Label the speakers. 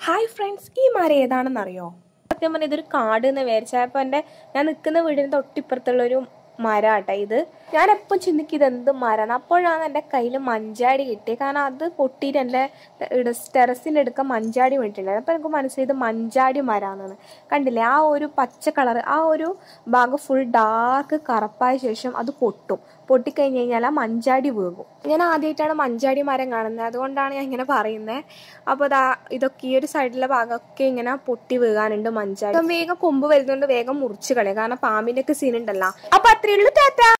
Speaker 1: hi friends ഈ മരം ഏതാണെന്നറിയോ സത്യം പറഞ്ഞാൽ ഇതൊരു കാട് എന്ന് വിചാരിച്ചപ്പോൾ എൻ്റെ ഞാൻ നിൽക്കുന്ന വീടിന് തൊട്ടിപ്പുറത്തുള്ളൊരു മരാട്ടോ ഇത് ഞാൻ എപ്പം ചിന്തിക്കും ഇത് എന്ത് മരമാണ് അപ്പോഴാണ് എൻ്റെ കയ്യിൽ മഞ്ചാടി കിട്ടിയത് കാരണം അത് പൊട്ടിയിട്ട് എൻ്റെ ടെറസിൻ്റെ അടുക്ക മഞ്ചാടി വീണിട്ടുണ്ടായിരുന്നു അപ്പോൾ എനിക്ക് മനസ്സിലായി ഇത് മഞ്ചാടി മരാന്നാണ് കണ്ടില്ലേ ആ ഒരു പച്ച കളർ ആ ഒരു ഭാഗം ഫുൾ ഡാർക്ക് കറുപ്പായ ശേഷം അത് പൊട്ടും പൊട്ടിക്കഴിഞ്ഞ് കഴിഞ്ഞാൽ ആ മഞ്ചാടി വീകും ഞാൻ ആദ്യമായിട്ടാണ് മഞ്ചാടി മരം കാണുന്നത് അതുകൊണ്ടാണ് ഞാൻ ഇങ്ങനെ പറയുന്നത് അപ്പോൾ ഇതാ ഇതൊക്കെ ഈ ഒരു സൈഡിലെ ഭാഗമൊക്കെ ഇങ്ങനെ പൊട്ടി വീകാനുണ്ട് മഞ്ചാടി വേഗം കൊമ്പ് വരുന്നതുകൊണ്ട് വേഗം മുറിച്ച് കളയും കാരണം പാമ്പിൻ്റെ ഒക്കെ സീൻ ഉണ്ടല്ലോ അപ്പോൾ അത്രയേ ഉള്ളൂ ടാറ്റ